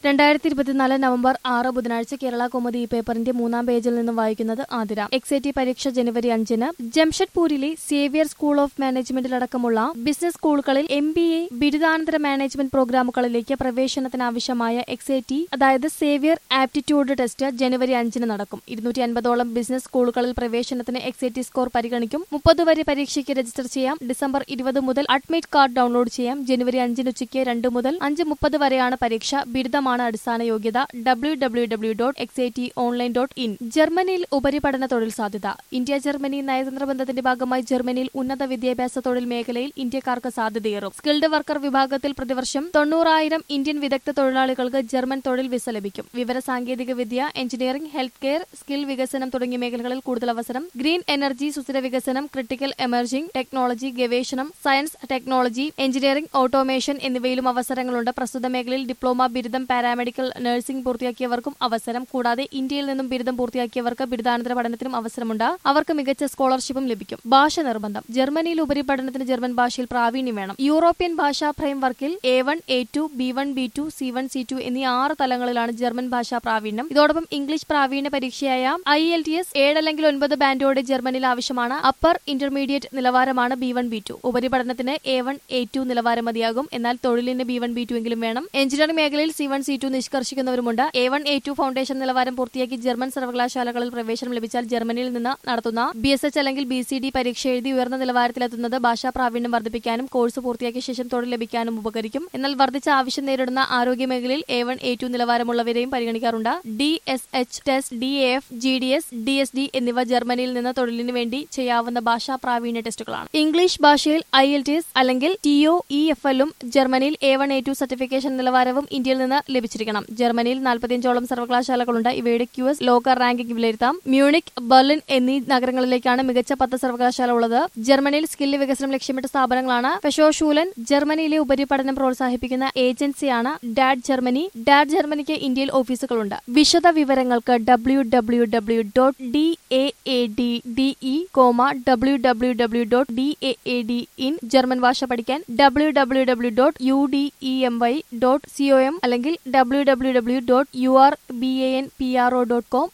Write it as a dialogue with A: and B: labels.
A: രണ്ടായിരത്തി ഇരുപത്തിനാല് നവംബർ ആറ് ബുധനാഴ്ച കേരള കോമതി ഈ പേപ്പറിന്റെ മൂന്നാം പേജിൽ നിന്നും വായിക്കുന്നത് ആതിര എക്സ് ടി പരീക്ഷ ജനുവരി അഞ്ചിന് ജംഷഡ്പൂരിലെ സേവിയർ സ്കൂൾ ഓഫ് മാനേജ്മെന്റിലടക്കമുള്ള ബിസിനസ് സ്കൂളുകളിൽ എം ബി എ ബിരുദാനന്തര മാനേജ്മെന്റ് പ്രോഗ്രാമുകളിലേക്ക് പ്രവേശനത്തിന് ആവശ്യമായ എക്സ് ടി അതായത് സേവിയർ ആപ്റ്റിറ്റ്യൂഡ് ടെസ്റ്റ് ജനുവരി അഞ്ചിന് നടക്കും ഇരുന്നൂറ്റി അൻപതോളം ബിസിനസ് സ്കൂളുകളിൽ പ്രവേശനത്തിന് എക്സ് ടി സ്കോർ പരിഗണിക്കും മുപ്പത് വരെ പരീക്ഷയ്ക്ക് രജിസ്റ്റർ ചെയ്യാം ഡിസംബർ ഇരുപത് മുതൽ അഡ്മിറ്റ് കാർഡ് ഡൗൺലോഡ് ചെയ്യാം ജനുവരി അഞ്ചിന് ഉച്ചയ്ക്ക് രണ്ട് മുതൽ അഞ്ച് മുപ്പത് വരെയാണ് പരീക്ഷ ബിരുദമാണ് അടിസ്ഥാന യോഗ്യത W W W dot X I T online dot in ജർമ്മനിയിൽ ഉപരിപഠന തൊഴിൽ സാധ്യത ഇന്ത്യ ജർമ്മനി നയതന്ത്ര ബന്ധത്തിന്റെ ഭാഗമായി ജർമ്മനിയിൽ ഉന്നത വിദ്യാഭ്യാസ തൊഴിൽ മേഖലയിൽ ഇന്ത്യക്കാർക്ക് സാധ്യതയേറും സ്കിൽഡ് വർക്കർ വിഭാഗത്തിൽ പ്രതിവർഷം തൊണ്ണൂറായിരം ഇന്ത്യൻ വിദഗ്ധ തൊഴിലാളികൾക്ക് ജർമ്മൻ തൊഴിൽ വിസ ലഭിക്കും വിവര സാങ്കേതിക വിദ്യ എഞ്ചിനീയറിംഗ് ഹെൽത്ത് കെയർ സ്കിൽ വികസനം തുടങ്ങിയ മേഖലകളിൽ കൂടുതൽ അവസരം ഗ്രീൻ എനർജി സുസ്ഥിര വികസനം ക്രിട്ടിക്കൽ എമർജിംഗ് ടെക്നോളജി ഗവേഷണം സയൻസ് ടെക്നോളജി എഞ്ചിനീയറിംഗ് ഓട്ടോമേഷൻ എന്നിവയിലും അവസരങ്ങളുണ്ട് പ്രസ്തുത മേഖലയിൽ ഡിപ്ലോമ ബിരുദം പാരാമെഡിക്കൽ നഴ്സിംഗ് പൂർത്തിയാക്കിയവർക്കും അവസരം കൂടാതെ ഇന്ത്യയിൽ നിന്നും ബിരുദം പൂർത്തിയാക്കിയവർക്ക് ബിരുദാനന്തര പഠനത്തിനും അവസരമുണ്ട് അവർക്ക് മികച്ച സ്കോളർഷിപ്പും ലഭിക്കും ഭാഷ നിർബന്ധം ജർമ്മനിയിൽ ഉപരിപഠനത്തിന് ജർമ്മൻ ഭാഷയിൽ പ്രാവീണ്യം വേണം യൂറോപ്യൻ ഭാഷാ ഫ്രെയിംവർക്കിൽ A one A two B one B two C one C two എന്നീ ആറ് തലങ്ങളിലാണ് ജർമ്മൻ ഭാഷാ പ്രാവീണ്യം ഇതോടൊപ്പം ഇംഗ്ലീഷ് പ്രാവീണ്യ പരീക്ഷയായ ഐ എൽ ടി എസ് ഏഴ് അല്ലെങ്കിൽ ഒൻപത് ബാൻഡോടെ ജർമ്മനിയിൽ ആവശ്യമാണ് അപ്പർ ഇന്റർമീഡിയറ്റ് നിലവാരമാണ് ബി വൺ ബി ടു ഉപരിപഠനത്തിന് എ വൺ എ ടു നിലവാരം മതിയാകും എന്നാൽ തൊഴിലിന് ബി വൺ ബി ടു എങ്കിലും വേണം എഞ്ചിനീയറിംഗ് മേഖലയിൽ സി വൺ സി ടു നിഷ്കർഷിക്കുന്നവരുമുണ്ട് A one A two foundation നിലവാരം പൂർത്തിയാക്കി ജർമ്മൻ സർവകലാശാലകളിൽ പ്രവേശനം ലഭിച്ചാൽ ജർമ്മനിയിൽ നിന്ന് നടത്തുന്ന ബി എസ് എച്ച് അല്ലെങ്കിൽ ബി സി ഡി പരീക്ഷ എഴുതി ഉയർന്ന നിലവാരത്തിലെത്തുന്നത് ഭാഷാ പ്രാവീണ്യം വർദ്ധിപ്പിക്കാനും കോഴ്സ് പൂർത്തിയാക്കിയ ശേഷം തൊഴിൽ ലഭിക്കാനും ഉപകരിക്കും എന്നാൽ വർദ്ധിച്ച ആവശ്യം നേരിടുന്ന ആരോഗ്യ മേഖലയിൽ എ വൺ എ ടു നിലവാരമുള്ളവരെയും പരിഗണിക്കാറുണ്ട് D S H test D A F G D S D S D എന്നിവ ജർമ്മനിയിൽ നിന്ന് തൊഴിലിന് വേണ്ടി ചെയ്യാവുന്ന ഭാഷാ പ്രാവീണ്യ ടെസ്റ്റുകളാണ് ഇംഗ്ലീഷ് ഭാഷയിൽ ഐ എൽ ടി എസ് അല്ലെങ്കിൽ ടി ഒ ഇ എഫ് എല്ലും ജർമ്മനിയിൽ A one A two certification നിലവാരവും ഇന്ത്യയിൽ നിന്ന് ലഭിച്ചിരിക്കണം ജർമ്മനിയിൽ നാൽപ്പത്തിയഞ്ചോളം സർവകലാശാലകളുണ്ട് ഇവയുടെ ക്യു എസ് ലോക്കർ റാങ്കിംഗ് വിലയിരുത്താം മ്യൂണിക് ബെർലിൻ എന്നീ നഗരങ്ങളിലേക്കാണ് മികച്ച പത്ത് സർവകലാശാല ഉള്ളത് ജർമ്മനിയിൽ സ്കില്ല് വികസനം ലക്ഷ്യമിട്ട സ്ഥാപനങ്ങളാണ് ഫെഷോഷൂലൻ ജർമ്മനിയിലെ ഉപരിപഠനം പ്രോത്സാഹിപ്പിക്കുന്ന ഏജൻസിയാണ് ഡാഡ് ജർമ്മനി ഡാഡ് ജർമ്മനിക്ക് ഇന്ത്യയിൽ ഓഫീസുകളുണ്ട് വിശദ വിവരങ്ങൾക്ക് W W W dot D A A D D E comma W W W dot D A A D in German ഭാഷ പഠിക്കാൻ W W W dot U D E M Y dot C O M അല്ലെങ്കിൽ W W W dot U R B A N P R O dot com